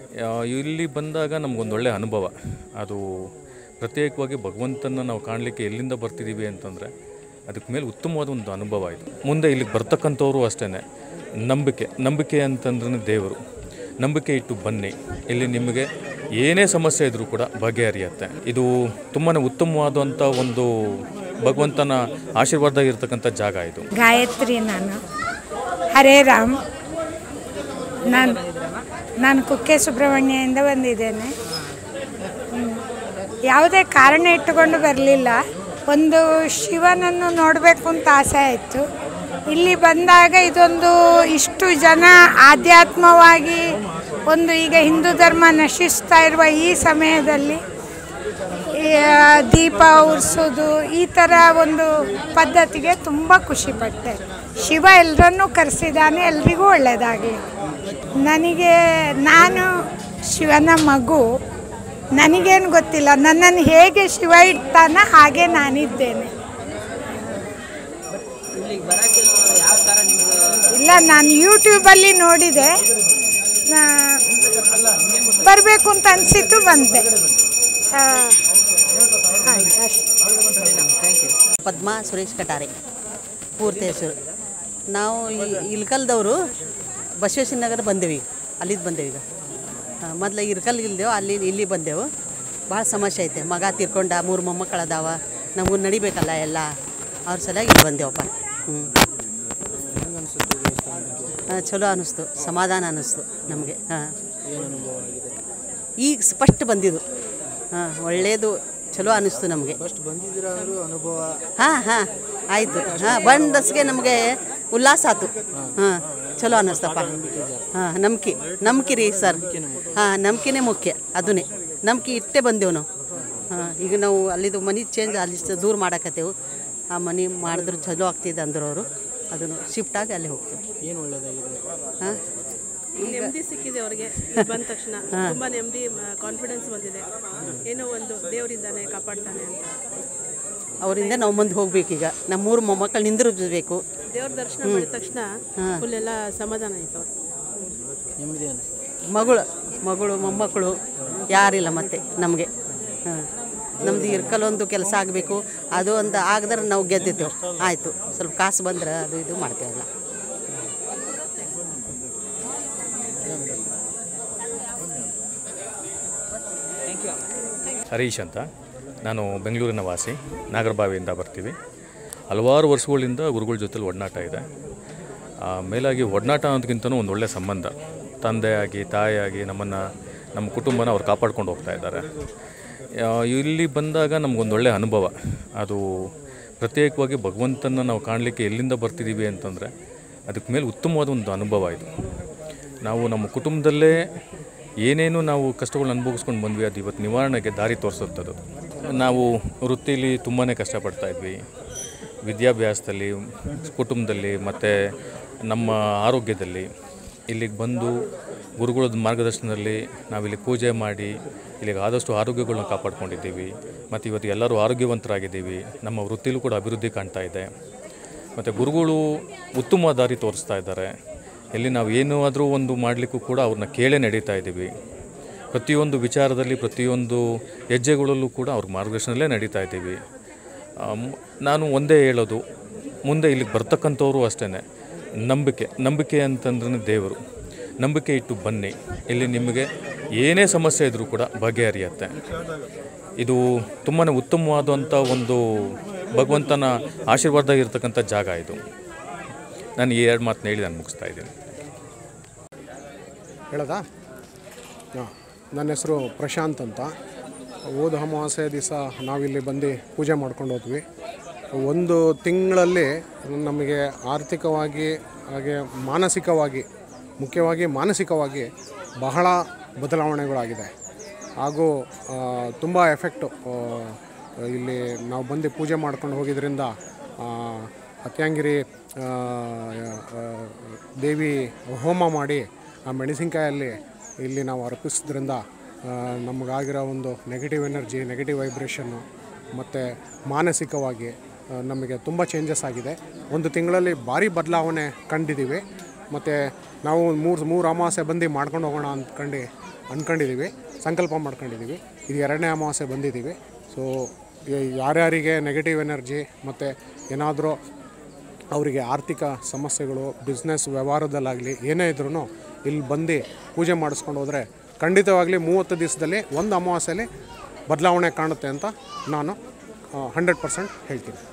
ಆ, ಇಲ್ಲಿ ಬಂದಾಗ ನಮಗೊಂದು ಒಳ್ಳೆಯ ಅನುಭವ ಅದು ಪ್ರತ್ಯೇಕವಾಗಿ ಭಗವಂತನ ನಾವು ಕಾಣಲಿಕ್ಕೆ ಎಲ್ಲಿಂದ ಬರ್ತಿದ್ದೀವಿ ಅಂತಂದರೆ ಅದಕ್ಕೆ ಮೇಲೆ ಉತ್ತಮವಾದ ಒಂದು ಅನುಭವ ಇದು ಮುಂದೆ ಇಲ್ಲಿಗೆ ಬರ್ತಕ್ಕಂಥವ್ರು ಅಷ್ಟೇ ನಂಬಿಕೆ ನಂಬಿಕೆ ಅಂತಂದ್ರೆ ದೇವರು ನಂಬಿಕೆ ಇಟ್ಟು ಬನ್ನಿ ಇಲ್ಲಿ ನಿಮಗೆ ಏನೇ ಸಮಸ್ಯೆ ಇದ್ದರೂ ಕೂಡ ಬಗೆಹರಿಯುತ್ತೆ ಇದು ತುಂಬಾ ಉತ್ತಮವಾದಂಥ ಒಂದು ಭಗವಂತನ ಆಶೀರ್ವಾದ ಇರತಕ್ಕಂಥ ಜಾಗ ಇದು ಗಾಯತ್ರಿ ನಾನು ಹರೇ ರಾಮ್ ನಾನು ನಾನು ಕುಕ್ಕೆ ಸುಬ್ರಹ್ಮಣ್ಯದಿಂದ ಬಂದಿದ್ದೇನೆ ಹ್ಮ್. ಯಾವುದೇ ಕಾರಣ ಇಟ್ಟುಕೊಂಡು ಬರಲಿಲ್ಲ ಒಂದು ಶಿವನನ್ನು ನೋಡಬೇಕು ಅಂತ ಆಸೆ ಆಯಿತು ಇಲ್ಲಿ ಬಂದಾಗ ಇದೊಂದು ಇಷ್ಟು ಜನ ಆಧ್ಯಾತ್ಮವಾಗಿ ಒಂದು ಈಗ ಹಿಂದೂ ಧರ್ಮ ನಶಿಸ್ತಾ ಇರುವ ಈ ಸಮಯದಲ್ಲಿ ಈ, ಆ, ದೀಪ ಉರಿಸೋದು ಈ ಥರ ಒಂದು ಪದ್ಧತಿಗೆ ತುಂಬ ಖುಷಿಪಟ್ಟೆ ಶಿವ ಎಲ್ಲರನ್ನೂ ಕರೆಸಿದ್ದಾನೆ ಎಲ್ರಿಗೂ ಒಳ್ಳೆಯದಾಗಲಿ ನನಗೆ ನಾನು ಶಿವನ ಮಗು ನನಗೇನು ಗೊತ್ತಿಲ್ಲ ನನ್ನನ್ನು ಹೇಗೆ ಶಿವ ಇಡ್ತಾನ ಹಾಗೆ ನಾನಿದ್ದೇನೆ ಇಲ್ಲಿಗೆ ಬರೋಕ್ಕೆ ಯಾವ ಥರ ನಿಮ್ಗೆ ಇಲ್ಲ ನಾನು ಯೂಟ್ಯೂಬಲ್ಲಿ ನೋಡಿದೆ ಬರಬೇಕು ಅಂತ ಅನಿಸಿತ್ತು ಬಂದೆ ಆ, ಆಯ್ತು ಅಷ್ಟೇ ಥ್ಯಾಂಕ್ ಯು ಪದ್ಮ ಸುರೇಶ್ ಕಟಾರೆ ಪೂರ್ತಿ ಹೆಸರು ನಾವು ಈ- ಇಲ್ಕಲ್ದವರು ಬಸವೇಶ್ವರ ನಗರ ಬಂದೆವು ಈಗ ಅಲ್ಲಿದ್ದು ಬಂದೆವು ಈಗ ಮೊದಲು ಇರ್ಕಲ್ಗೆ ಇಲ್ದೆವು ಅಲ್ಲಿ ಇಲ್ಲಿ ಬಂದೆವು ಭಾಳ ಸಮಸ್ಯೆ ಐತೆ ಮಗ ತೀರ್ಕೊಂಡ ಮೂರು ಮೊಮ್ಮಕ್ಕಳು ಅದಾವ ನಮಗೂ ನಡಿಬೇಕಲ್ಲ ಎಲ್ಲ ಅವ್ರ ಸಲುವಾಗಿ ಇಲ್ಲಿ ಬಂದೆವಪ್ಪ ಹ್ಞೂ ಹಾಂ ಚಲೋ ಅನ್ನಿಸ್ತು ಸಮಾಧಾನ ಅನ್ನಿಸ್ತು ನಮಗೆ ಹಾಂ ಈಗ ಸ್ಪಷ್ಟ ಬಂದಿದ್ದು ಹಾಂ ಒಳ್ಳೆಯದು ಚಲೋ ಅನ್ನಿಸ್ತು ನಮಗೆ ಹಾಂ ಹಾಂ ಆಯಿತು ಹಾಂ ಬಂದಸ್ಗೆ ನಮಗೆ ಉಲ್ಲಾಸ ಆಯ್ತು ಹಾಂ ಚಲೋ ಅನ್ನಿಸ್ತಪ್ಪ ಹಾಂ ನಂಬಿಕೆ ನಂಬಿಕೆ ರೀ ಸರ್ ಹಾಂ ನಂಬಿಕೆನೇ ಮುಖ್ಯ ಅದನ್ನೇ ನಂಬಿಕೆ ಇಟ್ಟೇ ಬಂದೆವು ನಾವು ಹಾಂ ಈಗ ನಾವು ಅಲ್ಲಿದು ಮನೆ ಚೇಂಜ್ ಅಲ್ಲಿ ಸ- ದೂರ ಮಾಡಕತ್ತೇವು ಆ ಮನೆ ಮಾಡಿದ್ರೆ ಚಲೋ ಆಗ್ತಿದೆ ಅಂದ್ರು ಅವರು ಅದನ್ನು ಶಿಫ್ಟ್ ಆಗಿ ಅಲ್ಲಿ ಹೋಗ್ತೇವೆ ಏನು ಒಳ್ಳೇದಾಗಿದೆ ಹಾಂ ನೆಮ್ಮದಿ ಸಿಕ್ಕಿದೆ ಅವ್ರಿಗೆ ಬಂದ ತಕ್ಷಣ ತುಂಬಾ ನೆಮ್ಮದಿ ಕಾನ್ಫಿಡೆನ್ಸ್ ಬಂದಿದೆ ಏನೋ ಒಂದು ದೇವರಿಂದಾನೆ ಕಾಪಾಡ್ತಾನೆ ಅಂತ ಅವರಿಂದ ನಾವು ಮುಂದೆ ಹೋಗ್ಬೇಕೀಗ ನಮ್ಮ ಮೂರು ಮೊಮ್ಮಕ್ಕಳು ನಿಂದಿರಬೇಕು ದೇವ್ರ ದರ್ಶನ ಮಾಡಿದ ತಕ್ಷಣ ಫುಲ್ ಎಲ್ಲ ಸಮಾಧಾನ ಆಯ್ತು ಅವ್ರಿಗೆ ನಿಮ್ಮದೇ ಅನಿಸ್ತು ಮಗಳು ಮಗಳು ಮೊಮ್ಮಕ್ಕಳು ಯಾರಿಲ್ಲ ಮತ್ತೆ ನಮಗೆ ಹಾಂ ನಮ್ದು ಇರ್ಕಲೊಂದು ಕೆಲಸ ಆಗಬೇಕು ಅದು ಒಂದು ಆಗದ್ರೆ ನಾವು ಗೆದ್ದಿದ್ದೇವೆ ಆಯಿತು ಸ್ವಲ್ಪ ಕಾಸು ಬಂದ್ರೆ ಅದು ಇದು ಮಾಡ್ತೇವಲ್ಲ ಹರೀಶ್ ಅಂತ ನಾನು ಬೆಂಗಳೂರಿನ ವಾಸಿ ನಾಗರಬಾವಿಯಿಂದ ಬರ್ತೀವಿ ಹಲವಾರು ವರ್ಷಗಳಿಂದ ಗುರುಗಳ ಜೊತೆಲಿ ಒಡನಾಟ ಇದೆ ಆ, ಮೇಲಾಗಿ ಒಡನಾಟ ಅನ್ನೋದಕ್ಕಿಂತನೂ ಒಂದು ಒಳ್ಳೆಯ ಸಂಬಂಧ ತಂದೆಯಾಗಿ ತಾಯಿಯಾಗಿ ನಮ್ಮನ್ನು ನಮ್ಮ ಕುಟುಂಬನ ಅವ್ರು ಕಾಪಾಡ್ಕೊಂಡು ಹೋಗ್ತಾ ಇದ್ದಾರೆ ಆ, ಇಲ್ಲಿ ಬಂದಾಗ ನಮಗೊಂದು ಒಳ್ಳೆಯ ಅನುಭವ ಅದು ಪ್ರತ್ಯೇಕವಾಗಿ ಭಗವಂತನ ನಾವು ಕಾಣಲಿಕ್ಕೆ ಎಲ್ಲಿಂದ ಬರ್ತಿದ್ದೀವಿ ಅಂತಂದರೆ ಅದಕ್ಕೆ ಮೇಲೆ ಉತ್ತಮವಾದ ಒಂದು ಅನುಭವ ಇದು ನಾವು ನಮ್ಮ ಕುಟುಂಬದಲ್ಲೇ ಏನೇನು ನಾವು ಕಷ್ಟಗಳನ್ನ ಅನುಭವಿಸ್ಕೊಂಡು ಬಂದ್ವಿ ಅದು ಇವತ್ತು ನಿವಾರಣೆಗೆ ದಾರಿ ತೋರಿಸುತ್ತದು ನಾವು ವೃತ್ತಿಲಿ ತುಂಬಾ ಕಷ್ಟಪಡ್ತಾ ಇದ್ವಿ ವಿದ್ಯಾಭ್ಯಾಸದಲ್ಲಿ ಕುಟುಂಬದಲ್ಲಿ ಮತ್ತು ನಮ್ಮ ಆರೋಗ್ಯದಲ್ಲಿ ಇಲ್ಲಿಗೆ ಬಂದು ಗುರುಗಳ ಮಾರ್ಗದರ್ಶನದಲ್ಲಿ ನಾವಿಲ್ಲಿ ಪೂಜೆ ಮಾಡಿ ಇಲ್ಲಿಗೆ ಆದಷ್ಟು ಆರೋಗ್ಯಗಳನ್ನ ಕಾಪಾಡ್ಕೊಂಡಿದ್ದೀವಿ ಮತ್ತು ಇವತ್ತು ಎಲ್ಲರೂ ಆರೋಗ್ಯವಂತರಾಗಿದ್ದೀವಿ ನಮ್ಮ ವೃತ್ತಿಲೂ ಕೂಡ ಅಭಿವೃದ್ಧಿ ಕಾಣ್ತಾ ಇದೆ ಮತ್ತು ಗುರುಗಳು ಉತ್ತಮ ದಾರಿ ತೋರಿಸ್ತಾ ಇದ್ದಾರೆ ಇಲ್ಲಿ ನಾವು ಏನೂ ಆದರೂ ಒಂದು ಮಾಡಲಿಕ್ಕೂ ಕೂಡ ಅವ್ರನ್ನ ಕೇಳೇ ನಡೀತಾ ಇದ್ದೀವಿ ಪ್ರತಿಯೊಂದು ವಿಚಾರದಲ್ಲಿ ಪ್ರತಿಯೊಂದು ಹೆಜ್ಜೆಗಳಲ್ಲೂ ಕೂಡ ಅವ್ರ ಮಾರ್ಗದರ್ಶನಲ್ಲೇ ನಡೀತಾ ಇದ್ದೀವಿ ಆಮ್, ನಾನು ಒಂದೇ ಹೇಳೋದು ಮುಂದೆ ಇಲ್ಲಿಗೆ ಬರ್ತಕ್ಕಂಥವ್ರು ಅಷ್ಟೇ ನಂಬಿಕೆ ನಂಬಿಕೆ ಅಂತಂದ್ರೆ ದೇವರು ನಂಬಿಕೆ ಇಟ್ಟು ಬನ್ನಿ ಇಲ್ಲಿ ನಿಮಗೆ ಏನೇ ಸಮಸ್ಯೆ ಇದ್ದರೂ ಕೂಡ ಬಗೆಹರಿಯುತ್ತೆ ಇದು ತುಂಬಾ ಉತ್ತಮವಾದಂಥ ಒಂದು ಭಗವಂತನ ಆಶೀರ್ವಾದ ಇರತಕ್ಕಂಥ ಜಾಗ ಇದು ನಾನು ಈ ಎರಡು ಮಾತನ್ನ ಹೇಳಿ ನಾನು ಮುಗಿಸ್ತಾ ಇದ್ದೀನಿ ಹೇಳೋದಾ ಹಾಂ ನನ್ನ ಹೆಸರು ಪ್ರಶಾಂತ್ ಅಂತ ಹೋದ ಅಮಾವಾಸ್ಯೆ ದಿವಸ ನಾವಿಲ್ಲಿ ಬಂದು ಪೂಜೆ ಮಾಡ್ಕೊಂಡು ಹೋದ್ವಿ ಒಂದು ತಿಂಗಳಲ್ಲಿ ನಮಗೆ ಆರ್ಥಿಕವಾಗಿ ಹಾಗೆ ಮಾನಸಿಕವಾಗಿ ಮುಖ್ಯವಾಗಿ ಮಾನಸಿಕವಾಗಿ ಬಹಳ ಬದಲಾವಣೆಗಳಾಗಿದೆ ಹಾಗೂ ತುಂಬ ಎಫೆಕ್ಟು ಇಲ್ಲಿ ನಾವು ಬಂದು ಪೂಜೆ ಮಾಡ್ಕೊಂಡು ಹೋಗಿದ್ರಿಂದ ಆ, ಅತ್ಯಾಂಗಿರಿ ಆ, ಆ, ದೇವಿ ಹೋಮ ಮಾಡಿ ಆ ಮೆಣಸಿನ್ಕಾಯಲ್ಲಿ ಇಲ್ಲಿ ನಾವು ಅರ್ಪಿಸೋದ್ರಿಂದ ನಮಗಾಗಿರೋ ಒಂದು ನೆಗೆಟಿವ್ ಎನರ್ಜಿ ನೆಗೆಟಿವ್ ವೈಬ್ರೇಷನ್ನು ಮತ್ತು ಮಾನಸಿಕವಾಗಿ ಆ, ನಮಗೆ ತುಂಬ ಚೇಂಜಸ್ ಆಗಿದೆ ಒಂದು ತಿಂಗಳಲ್ಲಿ ಭಾರಿ ಬದಲಾವಣೆ ಕಂಡಿದ್ದೀವಿ ಮತ್ತು ನಾವು ಮೂರು ಮೂರು ಅಮಾವಾಸ್ಯೆ ಬಂದು ಮಾಡ್ಕೊಂಡು ಹೋಗೋಣ ಅಂದ್ಕೊಂಡು ಅಂದ್ಕೊಂಡಿದ್ದೀವಿ ಸಂಕಲ್ಪ ಮಾಡ್ಕೊಂಡಿದ್ದೀವಿ ಇದು ಎರಡನೇ ಅಮಾವಾಸ್ಯೆ ಬಂದಿದ್ದೀವಿ ಸೊ ಯಾರ್ಯಾರಿಗೆ ನೆಗೆಟಿವ್ ಎನರ್ಜಿ ಮತ್ತು ಏನಾದರೂ ಅವರಿಗೆ ಆರ್ಥಿಕ ಸಮಸ್ಯೆಗಳು ಬಿಸ್ನೆಸ್ ವ್ಯವಹಾರದಲ್ಲಾಗಲಿ ಏನೇ ಇದ್ರೂ ಇಲ್ಲಿ ಬಂದು ಪೂಜೆ ಮಾಡಿಸ್ಕೊಂಡು ಹೋದರೆ ಖಂಡಿತವಾಗಲಿ ಮೂವತ್ತು ದಿವಸದಲ್ಲಿ ಒಂದು ಅಮಾವಾಸ್ಯೆಯಲ್ಲಿ ಬದಲಾವಣೆ ಕಾಣುತ್ತೆ ಅಂತ ನಾನು ಹಂಡ್ರೆಡ್ ಪರ್ಸೆಂಟ್ ಹೇಳ್ತೀನಿ